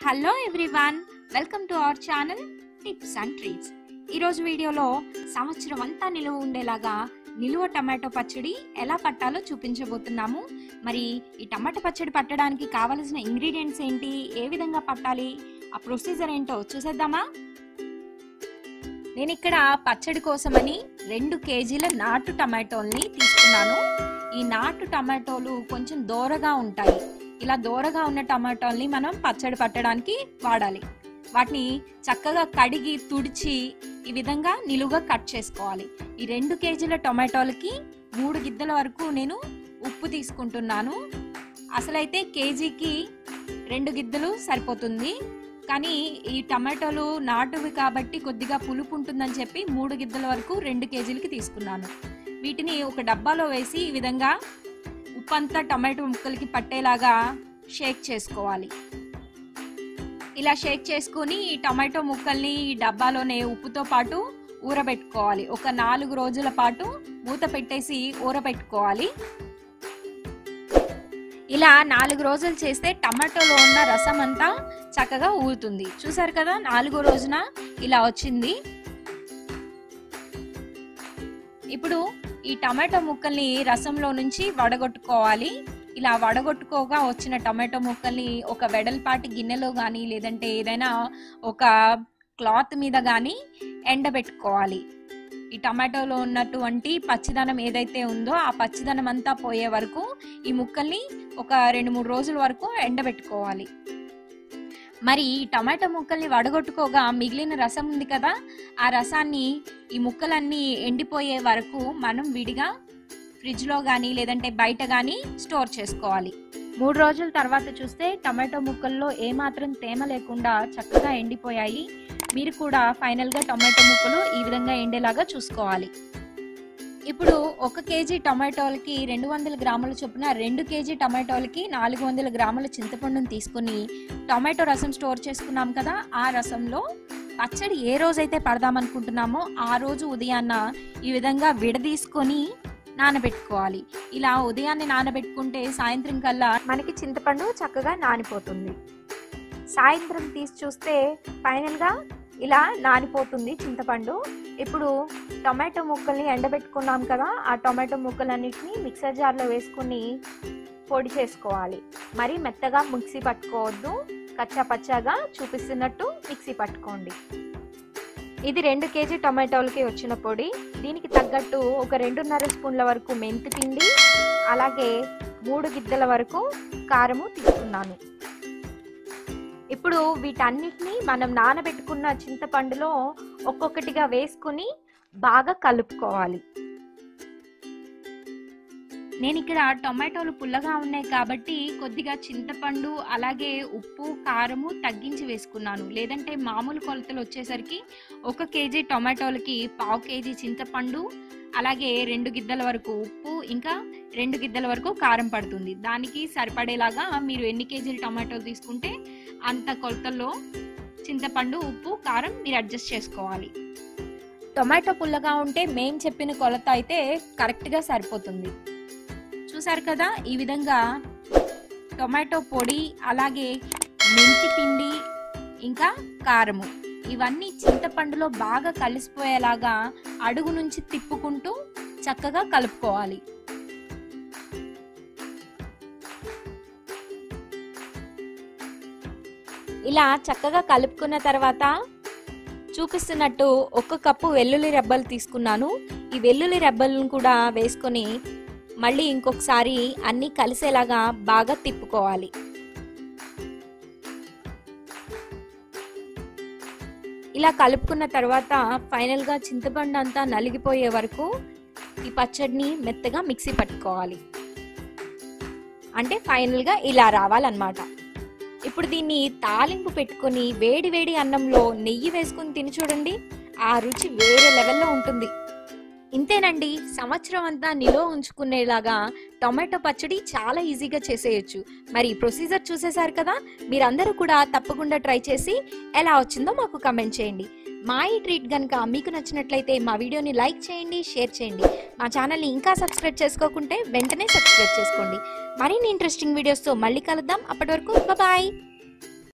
hello everyone welcome to our channel tips and treats ఈరోజు వీడియోలో సంవత్సరం అంతా నిలువ ఉండేలాగా నిలువ టమాటో పచ్చడి ఎలా పట్టాలో చూపించబోతున్నాము మరి ఈ టమాటో పచ్చడి పట్టడానికి కావలసిన ఇంగ్రీడియంట్స్ ఏంటి ఏ విధంగా పట్టాలి ఆ ప్రొసీజర్ ఏంటో చూసేద్దామా నేను ఇక్కడ పచ్చడి కోసమని రెండు కేజీల నాటు టమాటోల్ని తీసుకున్నాను ఈ నాటు టమాటోలు కొంచెం దోరగా ఉంటాయి ఇలా దోరగా ఉన్న టమాటోల్ని మనం పచ్చడి పట్టడానికి వాడాలి వాటిని చక్కగా కడిగి తుడిచి ఈ విధంగా నిలువుగా కట్ చేసుకోవాలి ఈ రెండు కేజీల టొమాటోలకి మూడు గిద్దల వరకు నేను ఉప్పు తీసుకుంటున్నాను అసలైతే కేజీకి రెండు గిద్దలు సరిపోతుంది కానీ ఈ టమాటోలు నాటువి కాబట్టి కొద్దిగా పులుపు ఉంటుందని చెప్పి మూడు గిద్దల వరకు రెండు కేజీలకి తీసుకున్నాను వీటిని ఒక డబ్బాలో వేసి ఈ విధంగా ఉప్పు అంతా టమాటో ముక్కలకి పట్టేలాగా షేక్ చేసుకోవాలి ఇలా షేక్ చేసుకుని ఈ టమాటో ముక్కల్ని ఈ డబ్బాలోనే ఉప్పుతో పాటు ఊరబెట్టుకోవాలి ఒక నాలుగు రోజుల పాటు మూత పెట్టేసి ఊరబెట్టుకోవాలి ఇలా నాలుగు రోజులు చేస్తే టమాటోలో ఉన్న రసం అంతా చక్కగా ఊరుతుంది చూసారు కదా నాలుగో రోజున ఇలా వచ్చింది ఇప్పుడు ఈ టమాటో ముక్కల్ని రసంలో నుంచి వడగొట్టుకోవాలి ఇలా వడగొట్టుకోగా వచ్చిన టమాటో ముక్కల్ని ఒక వెడల్పాటి గిన్నెలో కానీ లేదంటే ఏదైనా ఒక క్లాత్ మీద కానీ ఎండబెట్టుకోవాలి ఈ టమాటోలో ఉన్నటువంటి పచ్చిదనం ఏదైతే ఉందో ఆ పచ్చిదనం అంతా పోయే వరకు ఈ ముక్కల్ని ఒక రెండు మూడు రోజుల వరకు ఎండబెట్టుకోవాలి మరి ఈ టమాటో ముక్కల్ని వడగొట్టుకోగా మిగిలిన రసం ఉంది కదా ఆ రసాన్ని ఈ ముక్కలన్నీ ఎండిపోయే వరకు మనం విడిగా ఫ్రిడ్జ్లో కానీ లేదంటే బయట కానీ స్టోర్ చేసుకోవాలి మూడు రోజుల తర్వాత చూస్తే టమాటో ముక్కల్లో ఏమాత్రం తేమ లేకుండా చక్కగా ఎండిపోయాయి మీరు కూడా ఫైనల్గా టమాటో ముక్కలు ఈ విధంగా ఎండేలాగా చూసుకోవాలి ఇప్పుడు ఒక కేజీ టమాటోలకి రెండు వందల గ్రాముల చొప్పున రెండు కేజీ టమాటోలకి నాలుగు వందల గ్రాముల చింతపండును తీసుకుని టమాటో రసం స్టోర్ చేసుకున్నాం కదా ఆ రసంలో పచ్చడి ఏ రోజైతే పడదామనుకుంటున్నామో ఆ రోజు ఉదయాన్న ఈ విధంగా విడదీసుకొని నానబెట్టుకోవాలి ఇలా ఉదయాన్నే నానబెట్టుకుంటే సాయంత్రం కల్లా మనకి చింతపండు చక్కగా నానిపోతుంది సాయంత్రం తీసి చూస్తే ఫైనల్గా ఇలా నానిపోతుంది చింతపండు ఇప్పుడు టొమాటో ముక్కల్ని ఎండబెట్టుకున్నాం కదా ఆ టొమాటో ముక్కలన్నిటిని మిక్సర్ జార్లో వేసుకుని పొడి చేసుకోవాలి మరి మెత్తగా మిక్సీ పట్టుకోవద్దు కచ్చా పచ్చాగా చూపిస్తున్నట్టు మిక్సీ పట్టుకోండి ఇది రెండు కేజీ టొమాటోలకి వచ్చిన పొడి దీనికి తగ్గట్టు ఒక రెండున్నర స్పూన్ల వరకు మెంతి పిండి అలాగే మూడు గిద్దల వరకు కారము తీసుకున్నాను ఇప్పుడు వీటన్నిటిని మనం నానబెట్టుకున్న చింతపండులో ఒక్కొక్కటిగా వేసుకుని బాగా కలుపుకోవాలి నేను ఇక్కడ టొమాటోలు పుల్లగా ఉన్నాయి కాబట్టి కొద్దిగా చింతపండు అలాగే ఉప్పు కారము తగ్గించి వేసుకున్నాను లేదంటే మామూలు కొలతలు వచ్చేసరికి ఒక కేజీ టొమాటోలకి పావు కేజీ చింతపండు అలాగే రెండు గిద్దల వరకు ఉప్పు ఇంకా రెండు గిద్దల వరకు కారం పడుతుంది దానికి సరిపడేలాగా మీరు ఎన్ని కేజీలు టొమాటోలు తీసుకుంటే అంత కొలతల్లో చింతపండు ఉప్పు కారం మీరు అడ్జస్ట్ చేసుకోవాలి టొమాటో పుల్లగా ఉంటే మేం చెప్పిన కొలత అయితే కరెక్ట్గా సరిపోతుంది చూసారు కదా ఈ విధంగా టొమాటో పొడి అలాగే మెంతి పిండి ఇంకా కారము ఇవన్నీ చింతపండులో బాగా కలిసిపోయేలాగా అడుగు నుంచి తిప్పుకుంటూ చక్కగా కలుపుకోవాలి ఇలా చక్కగా కలుపుకున్న తర్వాత చూపిస్తున్నట్టు ఒక కప్పు వెల్లుల్లి రెబ్బలు తీసుకున్నాను ఈ వెల్లుల్లి రెబ్బలను కూడా వేసుకొని మళ్ళీ ఇంకొకసారి అన్నీ కలిసేలాగా బాగా తిప్పుకోవాలి ఇలా కలుపుకున్న తర్వాత ఫైనల్గా చింతపండు అంతా నలిగిపోయే వరకు ఈ పచ్చడిని మెత్తగా మిక్సీ పట్టుకోవాలి అంటే ఫైనల్గా ఇలా రావాలన్నమాట ఇప్పుడు దీన్ని తాలింపు పెట్టుకొని వేడి వేడి అన్నంలో నెయ్యి వేసుకుని తిని చూడండి ఆ రుచి వేరే లెవెల్లో ఉంటుంది ఇంతేనండి సంవత్సరం అంతా నిలో ఉంచుకునేలాగా టొమాటో పచ్చడి చాలా ఈజీగా చేసేయచ్చు మరి ప్రొసీజర్ చూసేశారు కదా మీరందరూ కూడా తప్పకుండా ట్రై చేసి ఎలా వచ్చిందో మాకు కమెంట్ చేయండి మా ఈ ట్రీట్ కనుక మీకు నచ్చినట్లయితే మా వీడియోని లైక్ చేయండి షేర్ చేయండి మా ఛానల్ని ఇంకా సబ్స్క్రైబ్ చేసుకోకుంటే వెంటనే సబ్స్క్రైబ్ చేసుకోండి మరిన్ని ఇంట్రెస్టింగ్ వీడియోస్తో మళ్ళీ కలుద్దాం అప్పటి వరకు బాయ్